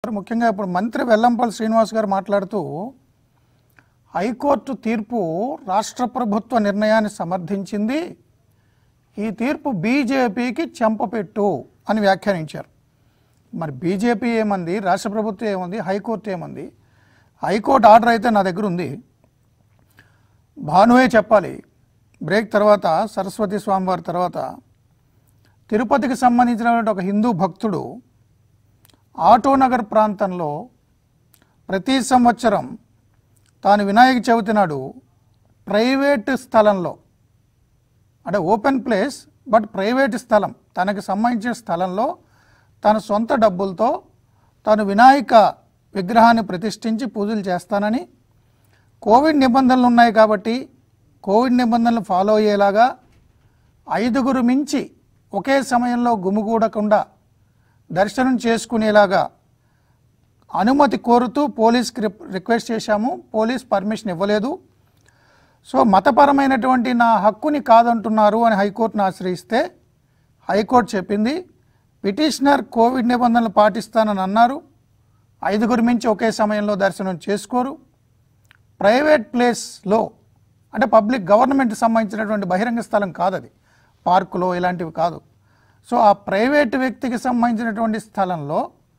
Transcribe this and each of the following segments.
ముఖ్యంగా ఇప్పుడు మంత్రి వెల్లంపల్లి శ్రీనివాస్ గారు మాట్లాడుతూ హైకోర్టు తీర్పు రాష్ట్ర ప్రభుత్వ నిర్ణయాన్ని సమర్థించింది ఈ తీర్పు బీజేపీకి చెంపపెట్టు అని వ్యాఖ్యానించారు మరి బీజేపీ ఏమంది రాష్ట్ర ప్రభుత్వం ఏముంది హైకోర్టు ఏమంది హైకోర్టు ఆర్డర్ అయితే నా దగ్గర ఉంది భానువే చెప్పాలి బ్రేక్ తర్వాత సరస్వతి స్వామివారి తర్వాత తిరుపతికి సంబంధించినటువంటి ఒక హిందూ భక్తుడు ఆటోనగర్ ప్రాంతంలో ప్రతి సంవత్సరం తాను వినాయక చవితి నాడు ప్రైవేట్ స్థలంలో అంటే ఓపెన్ ప్లేస్ బట్ ప్రైవేట్ స్థలం తనకి సంబంధించిన స్థలంలో తన సొంత డబ్బులతో తాను వినాయక విగ్రహాన్ని ప్రతిష్ఠించి పూజలు చేస్తానని కోవిడ్ నిబంధనలు ఉన్నాయి కాబట్టి కోవిడ్ నిబంధనలు ఫాలో అయ్యేలాగా ఐదుగురు మించి ఒకే సమయంలో గుమిగూడకుండా దర్శనం చేసుకునేలాగా అనుమతి కోరుతూ పోలీస్కి రిప్- రిక్వెస్ట్ చేశాము పోలీస్ పర్మిషన్ ఇవ్వలేదు సో మతపరమైనటువంటి నా హక్కుని కాదంటున్నారు అని హైకోర్టును ఆశ్రయిస్తే హైకోర్టు చెప్పింది పిటిషనర్ కోవిడ్ నిబంధనలు పాటిస్తానని అన్నారు ఐదుగురు మించి ఒకే సమయంలో దర్శనం చేసుకోరు ప్రైవేట్ ప్లేస్లో అంటే పబ్లిక్ గవర్నమెంట్ సంబంధించినటువంటి బహిరంగ స్థలం కాదు అది పార్కులో ఇలాంటివి కాదు సో ఆ ప్రైవేట్ వ్యక్తికి సంబంధించినటువంటి స్థలంలో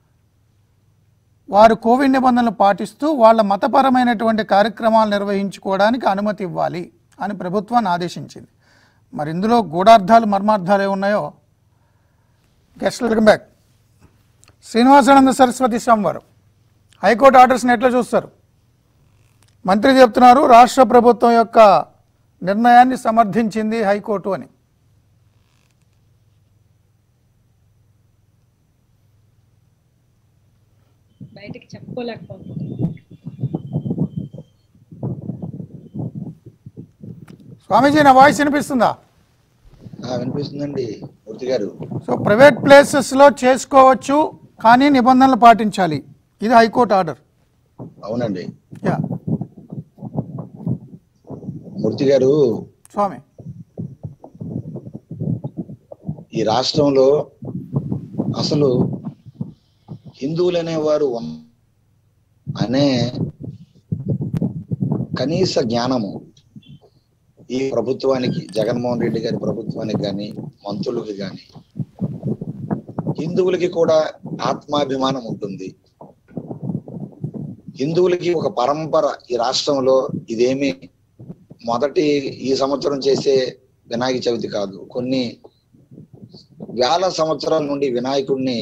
వారు కోవిడ్ నిబంధనలు పాటిస్తూ వాళ్ళ మతపరమైనటువంటి కార్యక్రమాలు నిర్వహించుకోవడానికి అనుమతి ఇవ్వాలి అని ప్రభుత్వాన్ని ఆదేశించింది మరి ఇందులో గూఢార్థాలు మర్మార్థాలు ఏమున్నాయో guest welcome back Srinivasananda Saraswati Swami వారు హైకోర్టు ఆర్డర్స్ని ఎట్లా చూస్తారు మంత్రి చెప్తున్నారు రాష్ట్ర ప్రభుత్వం యొక్క నిర్ణయాన్ని సమర్థించింది హైకోర్టు అని బయటికి చెప్పుకోలేకపోతున్నాం స్వామీజీ నా వాయిస్ వినిపిస్తుందా ఆ, వినిపిస్తుందండి మూర్తి గారు సో ప్రైవేట్ ప్లేసెస్లో చేసుకోవచ్చు కానీ నిబంధనలు పాటించాలి ఇది హైకోర్టు ఆర్డర్ అవునండి యా మూర్తి గారు స్వామి ఈ రాష్ట్రంలో అసలు హిందువులు అనేవారు ఉన్- అనే కనీస జ్ఞానము ఈ ప్రభుత్వానికి జగన్మోహన్ రెడ్డి గారి ప్రభుత్వానికి కానీ మంత్రులకి కానీ హిందువులకి కూడా ఆత్మాభిమానం ఉంటుంది హిందువులకి ఒక పరంపర ఈ రాష్ట్రంలో ఇదేమి మొదటి ఈ సంవత్సరం చేసే వినాయక చవితి కాదు కొన్ని వేల సంవత్సరాల నుండి వినాయకుడిని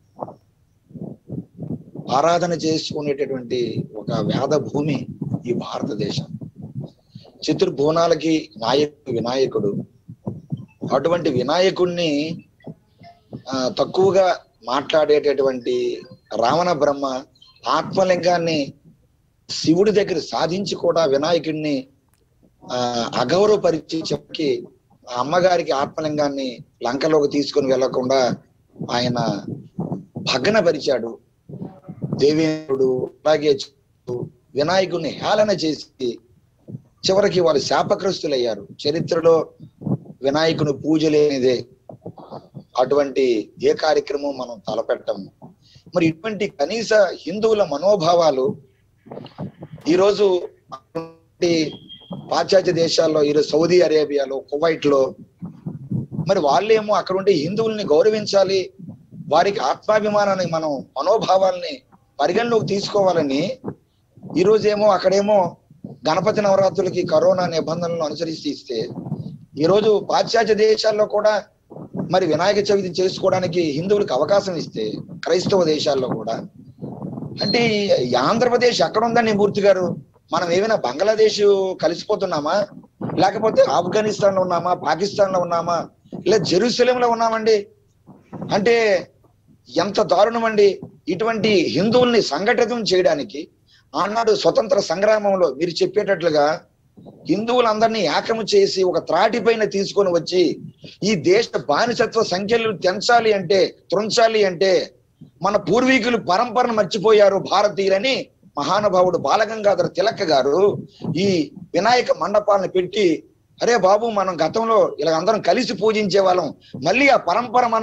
ఆరాధన చేసుకునేటటువంటి ఒక వేద భూమి ఈ భారతదేశం చతుర్భువనాలకి నాయకుడు వినాయకుడు అటువంటి వినాయకుడిని ఆ, తక్కువగా మాట్లాడేటటువంటి రావణ బ్రహ్మ ఆత్మలింగాన్ని శివుడి దగ్గర సాధించి కూడా వినాయకుడిని ఆ అగౌరవపరిచి చెప్పి ఆ అమ్మగారికి ఆత్మలింగాన్ని లంకలోకి తీసుకొని వెళ్లకుండా ఆయన భగ్నపరిచాడు దేవేంద్రుడు అలాగే చంద్రుడు వినాయకుడిని హేళన చేసి చివరికి వాళ్ళు శాపగ్రస్తులయ్యారు చరిత్రలో వినాయకుని పూజ లేనిదే అటువంటి ఏ కార్యక్రమం మనం తలపెట్టము మరి ఇటువంటి కనీస హిందువుల మనోభావాలు ఈరోజు అటువంటి పాశ్చాత్య దేశాల్లో ఈరోజు సౌదీ అరేబియాలో కువైట్ లో మరి వాళ్ళేమో అక్కడ ఉండే హిందువుల్ని గౌరవించాలి వారికి ఆత్మాభిమానాన్ని మనం మనోభావాల్ని పరిగణలోకి తీసుకోవాలని ఈ రోజేమో అక్కడేమో గణపతి నవరాత్రులకి కరోనా నిబంధనలను అనుసరిస్తే ఇస్తే ఈ రోజు పాశ్చాత్య దేశాల్లో కూడా మరి వినాయక చవితి చేసుకోవడానికి హిందువులకు అవకాశం ఇస్తే క్రైస్తవ దేశాల్లో కూడా అంటే ఈ ఆంధ్రప్రదేశ్ ఎక్కడ ఉందండి మూర్తి గారు మనం ఏమైనా బంగ్లాదేశ్ కలిసిపోతున్నామా లేకపోతే ఆఫ్ఘనిస్తాన్ లో ఉన్నామా పాకిస్తాన్ లో ఉన్నామా లేదా జెరూసలేం లో ఉన్నామండి అంటే ఎంత దారుణం అండి ఇటువంటి హిందువుల్ని సంఘటితం చేయడానికి ఆనాడు స్వతంత్ర సంగ్రామంలో మీరు చెప్పేటట్లుగా హిందువులందరినీ ఏకము చేసి ఒక త్రాటి పైన తీసుకొని వచ్చి ఈ దేశ బానిసత్వ సంఖ్యలు తెంచాలి అంటే త్రుంచాలి అంటే మన పూర్వీకులు పరంపరను మర్చిపోయారు భారతీయులని మహానుభావుడు బాలగంగాధర తిలక్ గారు ఈ వినాయక మండపాలను పెట్టి అరే బాబు మనం గతంలో ఇలా అందరం కలిసి పూజించే వాళ్ళం మళ్ళీ ఆ పరంపర మనం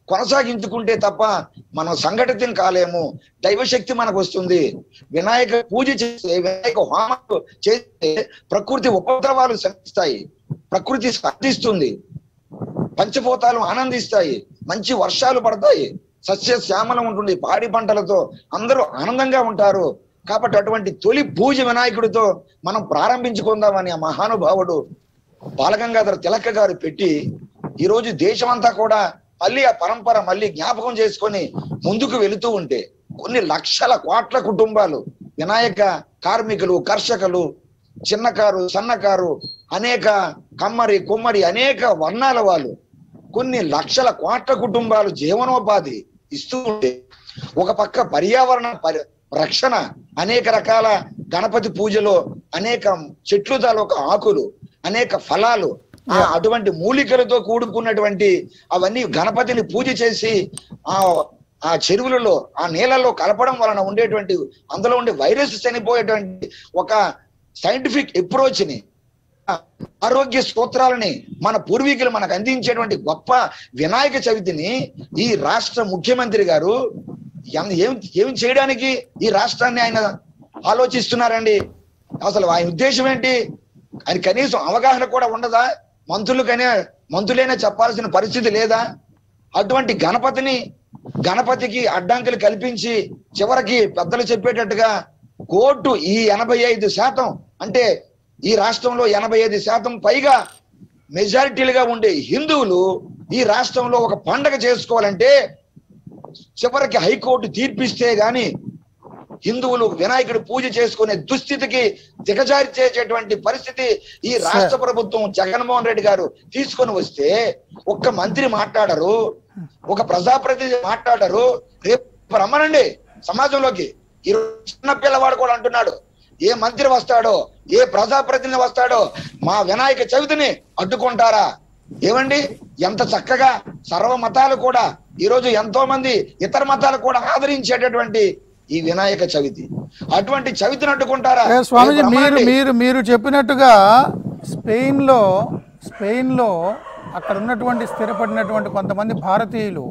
కొనసాగించుకుంటే తప్ప మనం సంఘటితం కాలేము దైవశక్తి మనకు వస్తుంది వినాయక పూజ చేస్తే వినాయక హోమాలు చేస్తే ప్రకృతి ఉపద్రవాలు శమిస్తాయి ప్రకృతి స్పందిస్తుంది పంచభూతాలు ఆనందిస్తాయి మంచి వర్షాలు పడతాయి సస్య శ్యామలం ఉంటుంది పాడి పంటలతో అందరూ ఆనందంగా ఉంటారు కాబట్టి అటువంటి తొలి పూజ వినాయకుడితో మనం ప్రారంభించుకుందామని ఆ మహానుభావుడు బాలగంగాధర తిలక గారు పెట్టి ఈ రోజు దేశమంతా కూడా మళ్ళీ ఆ పరంపర మళ్ళీ జ్ఞాపకం చేసుకొని ముందుకు వెళుతూ ఉంటే కొన్ని లక్షల కోట్ల కుటుంబాలు వినాయక కార్మికులు కర్షకులు చిన్నకారు సన్నకారు అనేక కమ్మరి కుమ్మరి అనేక వర్ణాల వాళ్ళు కొన్ని లక్షల కోట్ల కుటుంబాలు జీవనోపాధి ఇస్తూ ఉంటే ఒక పక్క పర్యావరణ పరి రక్షణ అనేక రకాల గణపతి పూజలో అనేక చెట్లు తాలూకా ఆకులు అనేక ఫలాలు ఆ అటువంటి మూలికలతో కూడుకున్నటువంటి అవన్నీ గణపతిని పూజ చేసి ఆ ఆ చెరువులలో ఆ నీళ్ళలో కలపడం వలన ఉండేటువంటి అందులో ఉండే వైరస్ చనిపోయేటువంటి ఒక సైంటిఫిక్ అప్రోచ్ ని ఆరోగ్య సూత్రాలని మన పూర్వీకులు మనకు అందించేటువంటి గొప్ప వినాయక చవితిని ఈ రాష్ట్ర ముఖ్యమంత్రి గారు ఎం- ఏం ఏం చేయడానికి ఈ రాష్ట్రాన్ని ఆయన ఆలోచిస్తున్నారండి అసలు ఆయన ఉద్దేశం ఏంటి ఆయన కనీసం అవగాహన కూడా ఉండదా మంత్రులకనే మంత్రులైనా చెప్పాల్సిన పరిస్థితి లేదా అటువంటి గణపతిని గణపతికి అడ్డంకులు కల్పించి చివరికి పెద్దలు చెప్పేటట్టుగా కోర్టు ఈ ఎనభై ఐదు శాతం అంటే ఈ రాష్ట్రంలో ఎనభై ఐదు శాతం పైగా మెజారిటీలుగా ఉండే హిందువులు ఈ రాష్ట్రంలో ఒక పండగ చేసుకోవాలంటే చివరికి హైకోర్టు తీర్పిస్తే గాని హిందువులు వినాయకుడి పూజ చేసుకునే దుస్థితికి దిగజారి చేసేటువంటి పరిస్థితి ఈ రాష్ట్ర ప్రభుత్వం జగన్మోహన్ రెడ్డి గారు తీసుకొని వస్తే ఒక్క మంత్రి మాట్లాడరు ఒక ప్రజాప్రతినిధి మాట్లాడరు రేపు రమ్మనండి సమాజంలోకి ఈ రోజు చిన్న పిల్లవాడు కూడా అంటున్నాడు ఏ మంత్రి వస్తాడో ఏ ప్రజాప్రతినిధి వస్తాడో మా వినాయక చవితిని అడ్డుకుంటారా ఏమండి ఎంత చక్కగా సర్వ మతాలు కూడా ఈ రోజు ఎంతో మంది ఇతర మతాలు కూడా ఆదరించేటటువంటి ఈ వినాయక చవితి అటువంటి చవితిని అడ్డుకుంటారా ఏ స్వామీజీ రేపు మీరు రమ్మనండి. మీరు మీరు చెప్పినట్టుగా స్పెయిన్లో స్పెయిన్లో అక్కడ ఉన్నటువంటి స్థిరపడినటువంటి కొంతమంది భారతీయులు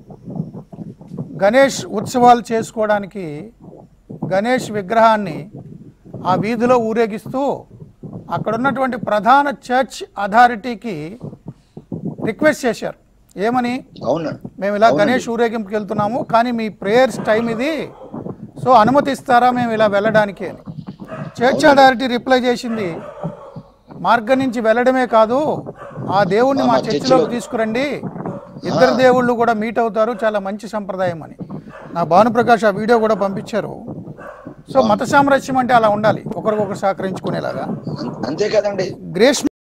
గణేష్ ఉత్సవాలు చేసుకోవడానికి గణేష్ విగ్రహాన్ని ఆ వీధిలో ఊరేగిస్తూ అక్కడ ఉన్నటువంటి ప్రధాన చర్చ్ అథారిటీకి రిక్వెస్ట్ చేశారు ఏమని అవును మేము ఇలా అవునండి. గణేష్ ఊరేగింపుకి వెళ్తున్నాము కానీ మీ ప్రేయర్స్ టైం ఇది సో అనుమతిస్తారా మేము ఇలా వెళ్ళడానికి అని చర్చ్ అథారిటీ రిప్లై చేసింది మార్గం నుంచి వెళ్ళడమే కాదు ఆ దేవుణ్ణి మా మా చర్చిలోకి చర్చిలో- తీసుకురండి ఇద్దరు దేవుళ్ళు కూడా మీట్ అవుతారు చాలా మంచి సంప్రదాయం అని నా భానుప్రకాష్ ఆ వీడియో కూడా పంపించారు సో మత సామరస్యం అంటే అలా ఉండాలి ఒకరికొకరు సహకరించుకునేలాగా అం- అంతే కదండి గ్రేస్